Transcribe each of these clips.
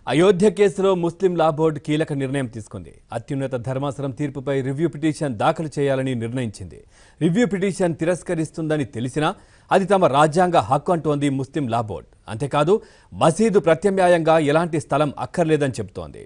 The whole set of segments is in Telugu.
అయోధ్య కేసులో ముస్లిం లా బోర్డు కీలక నిర్ణయం తీసుకుంది అత్యున్నత ధర్మాసనం తీర్పుపై రివ్యూ పిటిషన్ దాఖలు చేయాలని నిర్ణయించింది రివ్యూ పిటిషన్ తిరస్కరిస్తుందని తెలిసినా అది తమ రాజ్యాంగ హక్కు అంటోంది ముస్లిం లా బోర్డు అంతేకాదు మసీదు ప్రత్యామ్నాయంగా ఎలాంటి స్థలం అక్కర్లేదని చెబుతోంది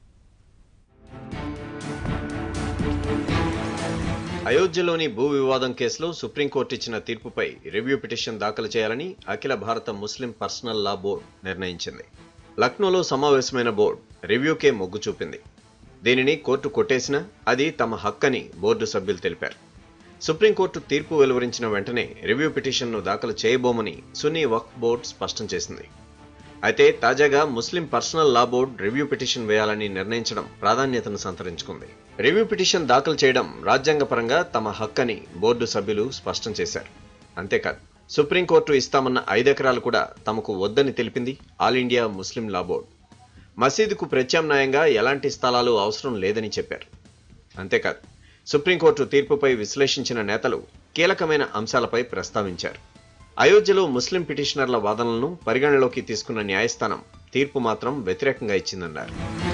అయోధ్యలోని భూ వివాదం కేసులో సుప్రీంకోర్టు ఇచ్చిన తీర్పుపై రివ్యూ పిటిషన్ దాఖలు చేయాలని అఖిల భారత ముస్లిం పర్సనల్ లా బోర్డు నిర్ణయించింది లక్నోలో సమావేశమైన బోర్డు రివ్యూకే మొగ్గు చూపింది దీనిని కోర్టు కొట్టేసినా అది తమ హక్కని బోర్డు సభ్యులు తెలిపారు సుప్రీంకోర్టు తీర్పు వెలువరించిన వెంటనే రివ్యూ పిటిషన్ను దాఖలు చేయబోమని సున్నీ వక్ఫ్ బోర్డు స్పష్టం చేసింది అయితే తాజాగా Muslim personal law board review petition వేయాలని నిర్ణయించడం ప్రాధాన్యతను సంతరించుకుంది రివ్యూ పిటిషన్ దాఖలు చేయడం రాజ్యాంగపరంగా తమ హక్కని బోర్డు సభ్యులు స్పష్టం చేశారు అంతేకాదు సుప్రీంకోర్టు ఇస్తామన్న ఐదెకరాలు కూడా తమకు వద్దని తెలిపింది all India Muslim law board మసీదుకు ప్రత్యామ్నాయంగా ఎలాంటి స్థలాలు అవసరం లేదని చెప్పారు అంతేకాదు సుప్రీంకోర్టు తీర్పుపై విశ్లేషించిన నేతలు కీలకమైన అంశాలపై ప్రస్తావించారు అయోధ్యలో ముస్లిం పిటిషనర్ల వాదనలను పరిగణలోకి తీసుకున్న న్యాయస్థానం తీర్పు మాత్రం వ్యతిరేకంగా ఇచ్చిందన్నారు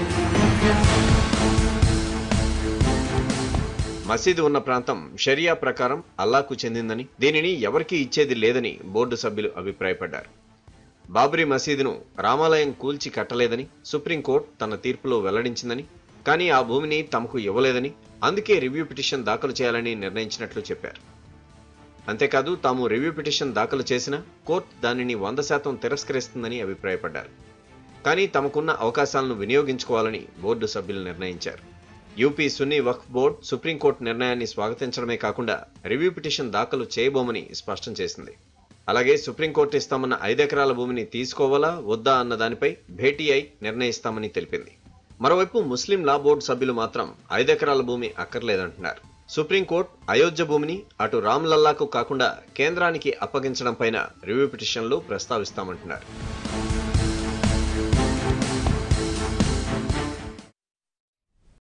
మసీదు ఉన్న ప్రాంతం షరియా ప్రకారం అల్లాకు చెందిందని దీనిని ఎవరికీ ఇచ్చేది లేదని బోర్డు సభ్యులు అభిప్రాయపడ్డారు బాబ్రీ మసీదును రామాలయం కూల్చి కట్టలేదని సుప్రీంకోర్టు తన తీర్పులో వెల్లడించిందని కానీ ఆ భూమిని తమకు ఇవ్వలేదని అందుకే రివ్యూ పిటిషన్ దాఖలు చేయాలని నిర్ణయించినట్లు చెప్పారు అంతేకాదు తాము రివ్యూ పిటిషన్ దాఖలు చేసినా కోర్టు దానిని వంద శాతం తిరస్కరిస్తుందని అభిప్రాయపడ్డారు కానీ తమకున్న అవకాశాలను వినియోగించుకోవాలని బోర్డు సభ్యులు నిర్ణయించారు UP Sunni Waqf board Supreme Court నిర్ణయాన్ని స్వాగతించడమే కాకుండా రివ్యూ పిటిషన్ దాఖలు చేయబోమని స్పష్టం చేసింది అలాగే సుప్రీంకోర్టు ఇస్తామన్న ఐదెకరాల భూమిని తీసుకోవాలా వద్దా అన్న దానిపై భేటీ అయి నిర్ణయిస్తామని తెలిపింది మరోవైపు ముస్లిం లా బోర్డు సభ్యులు మాత్రం ఐదెకరాల భూమి అక్కర్లేదంటున్నారు సుప్రీంకోర్టు అయోధ్య భూమిని అటు రామ్లల్లాకు కాకుండా కేంద్రానికి అప్పగించడం పైన రివ్యూ పిటిషన్లు ప్రస్తావిస్తామంటున్నారు